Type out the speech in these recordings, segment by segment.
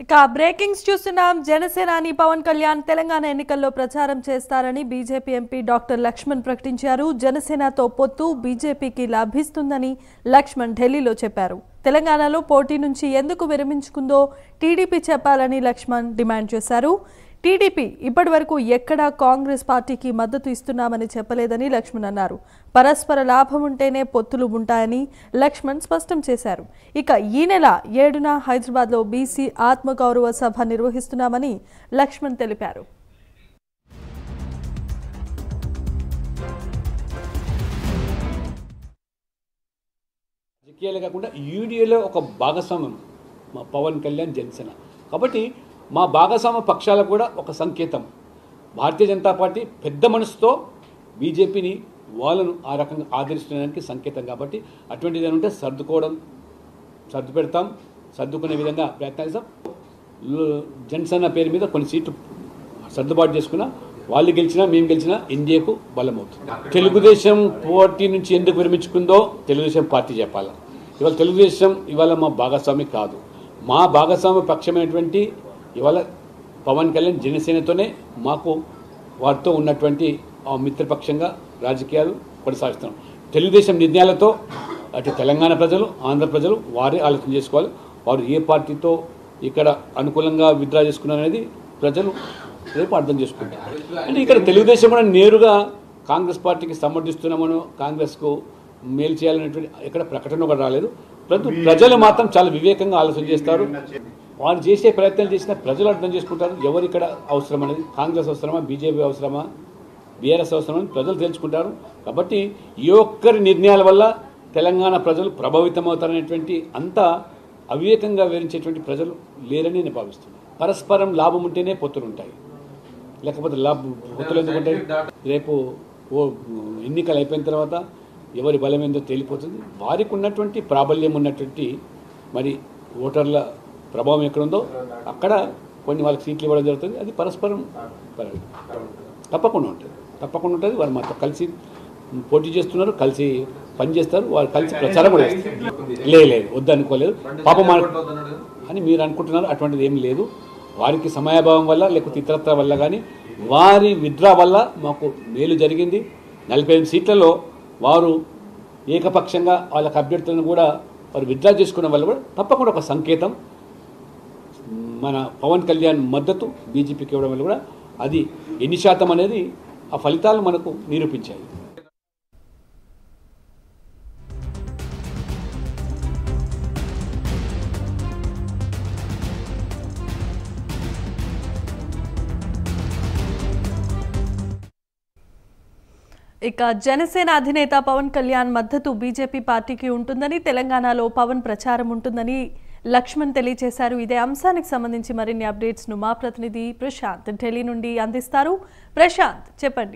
ఇక బ్రేకింగ్స్ చూస్తున్నాం జనసేనాని పవన్ కళ్యాణ్ తెలంగాణ ఎన్నికల్లో ప్రచారం చేస్తారని బీజేపీ ఎంపీ డాక్టర్ లక్ష్మణ్ ప్రకటించారు జనసేనతో పొత్తు బీజేపీకి లభిస్తుందని లక్ష్మణ్ ఢిల్లీలో చెప్పారు తెలంగాణలో పోటీ నుంచి ఎందుకు విరమించుకుందో టీడీపీ చెప్పాలని లక్ష్మణ్ డిమాండ్ చేశారు టీడీపీ ఇప్పటివరకు ఎక్కడా కాంగ్రెస్ పార్టీకి మద్దతు ఇస్తున్నామని చెప్పలేదని లక్ష్మణ్ అన్నారు పరస్పర లాభం ఉంటేనే పొత్తులు ఉంటాయని లక్ష్మణ్ స్పష్టం చేశారు ఇక ఈ నెల ఏడున హైదరాబాద్లో బీసీ ఆత్మగౌరవ సభ నిర్వహిస్తున్నామని లక్ష్మణ్ తెలిపారు రాజకీయాలే కాకుండా యూడిఏలో ఒక భాగస్వామ్యం మా పవన్ కళ్యాణ్ జనసేన కాబట్టి మా భాగస్వామ్య పక్షాలకు కూడా ఒక సంకేతం భారతీయ జనతా పార్టీ పెద్ద మనసుతో బీజేపీని వాళ్ళను ఆ రకంగా ఆదరిస్తున్నదానికి సంకేతం కాబట్టి అటువంటిది ఏమంటే సర్దుకోవడం సర్దు పెడతాం సర్దుకునే విధంగా ప్రయత్నం చేస్తాం లు- జనసేన పేరు మీద కొన్ని సీట్లు సర్దుబాటు చేసుకున్నా వాళ్ళు గెలిచినా మేము గెలిచినా ఎన్డీఏకు బలం అవుతుంది తెలుగుదేశం పార్టీ నుంచి ఎందుకు విరమించుకుందో తెలుగుదేశం పార్టీ చెప్పాలి ఇవాళ తెలుగుదేశం ఇవాళ మా భాగస్వామి కాదు మా భాగస్వామ్య పక్షమైనటువంటి ఇవాళ పవన్ కళ్యాణ్ జనసేనతోనే మాకు వారితో ఉన్నటువంటి ఆ మిత్రపక్షంగా రాజకీయాలు కొనసాగిస్తున్నాం తెలుగుదేశం నిర్ణయాలతో అటు తెలంగాణ ప్రజలు ఆంధ్ర ప్రజలు వారే ఆలోచన చేసుకోవాలి వారు ఏ పార్టీతో ఇక్కడ అనుకూలంగా విత్డ్రా చేసుకున్నారు అనేది ప్రజలు రేపు అర్థం చేసుకుంటారు అంటే ఇక్కడ తెలుగుదేశం కూడా నేరుగా కాంగ్రెస్ పార్టీకి సమర్థిస్తున్నామనో కాంగ్రెస్కు మేలు చేయాలనేటువంటి ఎక్కడ ప్రకటన కూడా రాలేదు ప్రజలు ప్రజలు మాత్రం చాలా వివేకంగా ఆలోచన చేస్తారు వారు చేసే ప్రయత్నం చేసినా ప్రజలు అర్థం చేసుకుంటారు ఎవరు ఇక్కడ అవసరం అనేది కాంగ్రెస్ అవసరమా బీజేపీ అవసరమా బీఆర్ఎస్ అవసరమని ప్రజలు తెలుసుకుంటారు కాబట్టి ఈ ఒక్కరి నిర్ణయాల వల్ల తెలంగాణ ప్రజలు ప్రభావితం అవుతారనేటువంటి అంత అవివేకంగా వివరించేటువంటి ప్రజలు లేరని నేను భావిస్తున్నాను పరస్పరం లాభం ఉంటేనే పొత్తులు ఉంటాయి లేకపోతే లాభం పొత్తులు ఎందుకు ఉంటాయి రేపు ఓ ఎన్నికలు అయిపోయిన తర్వాత ఎవరి బలం ఏందో తేలిపోతుంది వారికి ఉన్నటువంటి ప్రాబల్యం ఉన్నటువంటి మరి ఓటర్ల ప్రభావం ఎక్కడుందో అక్కడ కొన్ని వాళ్ళకి సీట్లు ఇవ్వడం జరుగుతుంది అది పరస్పరం పర- తప్పకుండా ఉంటుంది తప్పకుండా ఉంటుంది వారు మాతో కలిసి పోటీ చేస్తున్నారు కలిసి పని చేస్తారు వారు కలిసి ప్రచారం కూడా చేస్తారు లేదు లేదు వద్దనుకోలేదు పాపం మన అని మీరు అనుకుంటున్నారు అటువంటిది ఏం లేదు వారికి సమయాభావం వల్ల లేకపోతే ఇతరత్ర వల్ల కానీ వారి విద్రా వల్ల మాకు మేలు జరిగింది నలభై ఎనిమిది సీట్లలో వారు ఏకపక్షంగా వాళ్ళకి అభ్యర్థులను కూడా వారు విత్డ్రా చేసుకున్న వల్ల కూడా తప్పకుండా ఒక సంకేతం మన పవన్ కళ్యాణ్ మద్దతు బీజేపీకి ఇవ్వడం వల్ల కూడా అది ఎన్ని శాతం అనేది ఆ ఫలితాలు మనకు నిరూపించాయి ఇక జనసేన అధినేత పవన్ కళ్యాణ్ మద్దతు బీజేపీ పార్టీకి ఉంటుందని తెలంగాణలో పవన్ ప్రచారం ఉంటుందని లక్ష్మణ్ తెలియజేశారు ఇదే అంశానికి సంబంధించి మరిన్ని అప్డేట్స్ ను మా ప్రతినిధి ప్రశాంత్ ఢిల్లీ నుండి అందిస్తారు ప్రశాంత్ చెప్పండి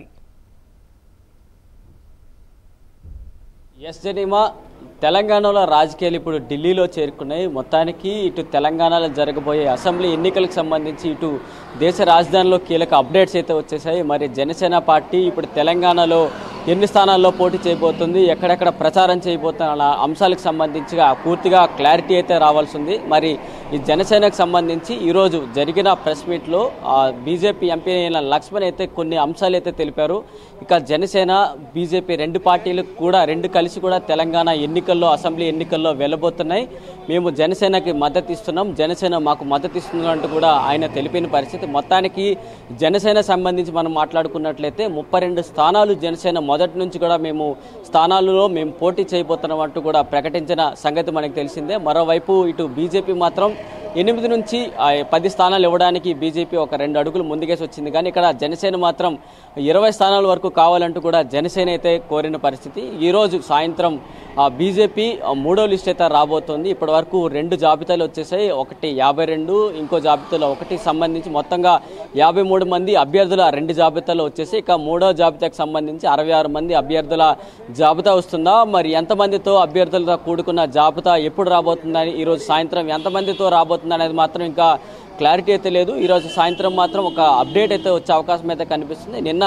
ఎస్ జనీమా తెలంగాణలో రాజకీయాలు ఇప్పుడు ఢిల్లీలో చేరుకున్నాయి మొత్తానికి ఇటు తెలంగాణలో జరగబోయే అసెంబ్లీ ఎన్నికలకు సంబంధించి ఇటు దేశ రాజధానిలో కీలక అప్డేట్స్ అయితే వచ్చేసాయి మరి జనసేన పార్టీ ఇప్పుడు తెలంగాణలో ఎన్ని స్థానాల్లో పోటీ చేయబోతుంది ఎక్కడెక్కడ ప్రచారం చేయబోతున్న అలా అంశాలకు సంబంధించిగా పూర్తిగా క్లారిటీ అయితే రావాల్సి ఉంది మరి ఈ జనసేనకు సంబంధించి ఈరోజు జరిగిన ప్రెస్ మీట్లో బీజేపీ ఎంపీ అయిన లక్ష్మణ్ అయితే కొన్ని అంశాలు అయితే తెలిపారు ఇక జనసేన బీజేపీ రెండు పార్టీలు కూడా రెండు కలిసి కూడా తెలంగాణ ఎన్నికల్లో అసెంబ్లీ ఎన్నికల్లో వెళ్ళబోతున్నాయి మేము జనసేనకి మద్దతు ఇస్తున్నాం జనసేన మాకు మద్దతు ఇస్తున్నట్టు కూడా ఆయన తెలిపిన పరిస్థితి మొత్తానికి జనసేన సంబంధించి మనం మాట్లాడుకున్నట్లయితే ముప్పై రెండు స్థానాలు జనసేన మొదటి నుంచి కూడా మేము స్థానాలలో మేము పోటీ చేయబోతున్నాం అంటూ కూడా ప్రకటించిన సంగతి మనకు తెలిసిందే మరోవైపు ఇటు బీజేపీ మాత్రం ఎనిమిది నుంచి ఆ, పది స్థానాలు ఇవ్వడానికి బీజేపీ ఒక రెండు అడుగులు ముందుకేసి వచ్చింది కానీ ఇక్కడ జనసేన మాత్రం ఇరవై స్థానాల వరకు కావాలంటూ కూడా జనసేన అయితే కోరిన పరిస్థితి ఈరోజు సాయంత్రం ఆ, బీజేపీ ఆ, మూడో లిస్ట్ అయితే రాబోతోంది ఇప్పటి వరకు రెండు జాబితాలు వచ్చేసాయి ఒకటి యాభై రెండు ఇంకో జాబితాలో ఒకటి సంబంధించి మొత్తంగా యాభై మూడు మంది అభ్యర్థుల రెండు జాబితాలు వచ్చేసి ఇక మూడో జాబితాకు సంబంధించి అరవై ఆరు మంది అభ్యర్థుల జాబితా వస్తుందా మరి ఎంతమందితో అభ్యర్థులతో కూడుకున్న జాబితా ఎప్పుడు రాబోతుందని ఈరోజు సాయంత్రం ఎంతమందితో రాబోతుంది అనేది మాత్రం ఇంకా క్లారిటీ అయితే లేదు ఈరోజు సాయంత్రం మాత్రం ఒక అప్డేట్ అయితే వచ్చే అవకాశం అయితే కనిపిస్తుంది నిన్న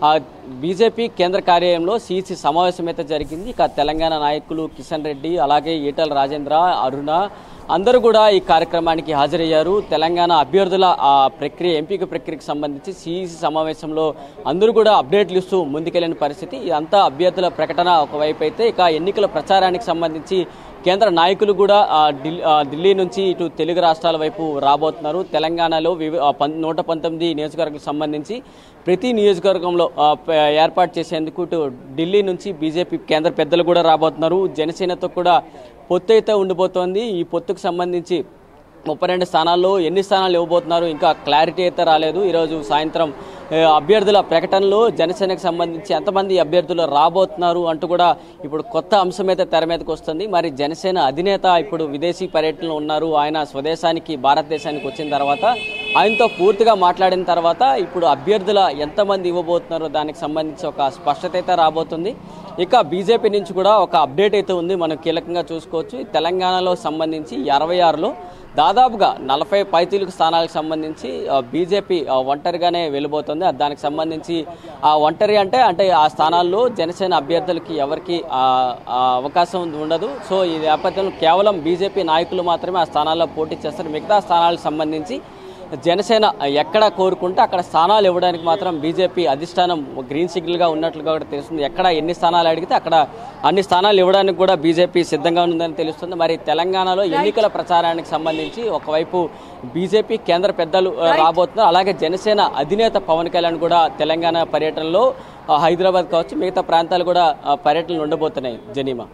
ఆ బీజేపీ కేంద్ర కార్యాలయంలో సిసి సమావేశం అయితే జరిగింది ఇక తెలంగాణ నాయకులు కిషన్ రెడ్డి అలాగే ఈటల రాజేంద్ర అరుణ అందరూ కూడా ఈ కార్యక్రమానికి హాజరయ్యారు తెలంగాణ అభ్యర్థుల ఆ ప్రక్రియ ఎంపిక ప్రక్రియకు సంబంధించి సిఈసి సమావేశంలో అందరూ కూడా అప్డేట్లు ఇస్తూ ముందుకెళ్లిన పరిస్థితి ఇదంతా అభ్యర్థుల ప్రకటన ఒకవైపు అయితే ఇక ఎన్నికల ప్రచారానికి సంబంధించి కేంద్ర నాయకులు కూడా ఆ, ఢిల్లీ ఆ, ఢిల్లీ నుంచి ఇటు తెలుగు రాష్ట్రాల వైపు రాబోతున్నారు తెలంగాణలో వివి ఆ, పం- నూట పంతొమ్మిది నియోజకవర్గాలకు సంబంధించి ప్రతి నియోజకవర్గంలో ఆ, ప- ఏర్పాటు చేసేందుకు ఇటు ఢిల్లీ నుంచి బీజేపీ కేంద్ర పెద్దలు కూడా రాబోతున్నారు జనసేనతో కూడా పొత్తు అయితే ఉండిపోతోంది ఈ పొత్తుకు సంబంధించి ముప్పై రెండు స్థానాల్లో ఎన్ని స్థానాలు ఇవ్వబోతున్నారు ఇంకా క్లారిటీ అయితే రాలేదు ఈరోజు సాయంత్రం ఏ, అభ్యర్థుల ప్రకటనలో జనసేనకు సంబంధించి ఎంతమంది అభ్యర్థులు రాబోతున్నారు అంటూ కూడా ఇప్పుడు కొత్త అంశం అయితే తెర మీదకి వస్తుంది మరి జనసేన అధినేత ఇప్పుడు విదేశీ పర్యటనలో ఉన్నారు ఆయన స్వదేశానికి భారతదేశానికి వచ్చిన తర్వాత ఆయనతో పూర్తిగా మాట్లాడిన తర్వాత ఇప్పుడు అభ్యర్థుల ఎంతమంది ఇవ్వబోతున్నారో దానికి సంబంధించి ఒక స్పష్టత అయితే రాబోతుంది ఇక బీజేపీ నుంచి కూడా ఒక అప్డేట్ అయితే ఉంది మనం కీలకంగా చూసుకోవచ్చు ఈ తెలంగాణలో సంబంధించి అరవై ఆరులో దాదాపుగా నలభై పైతీలకు స్థానాలకు సంబంధించి ఆ, బీజేపీ ఆ, ఒంటరిగానే వెళ్ళిపోతుంది ఆ, దానికి సంబంధించి ఆ ఒంటరి అంటే అంటే ఆ స్థానాల్లో జనసేన అభ్యర్థులకి ఎవరికి ఆ, ఆ అవకాశం ఉండదు సో ఈ నేపథ్యంలో కేవలం బీజేపీ నాయకులు మాత్రమే ఆ స్థానాల్లో పోటీ చేస్తారు మిగతా స్థానాలకు సంబంధించి జనసేన ఎక్కడ కోరుకుంటే అక్కడ స్థానాలు ఇవ్వడానికి మాత్రం బీజేపీ అధిష్టానం గ్రీన్ సిగ్నల్గా ఉన్నట్లుగా కూడా తెలుస్తుంది ఎక్కడ ఎన్ని స్థానాలు అడిగితే అక్కడ అన్ని స్థానాలు ఇవ్వడానికి కూడా బీజేపీ సిద్ధంగా ఉందని తెలుస్తుంది మరి తెలంగాణలో ఎన్నికల ప్రచారానికి సంబంధించి ఒకవైపు బీజేపీ కేంద్ర పెద్దలు ఆ, రాబోతున్నారు అలాగే జనసేన అధినేత పవన్ కళ్యాణ్ కూడా తెలంగాణ పర్యటనలో ఆ, హైదరాబాద్ కావచ్చు మిగతా ప్రాంతాలు కూడా ఆ, పర్యటనలు ఉండబోతున్నాయి జనీమా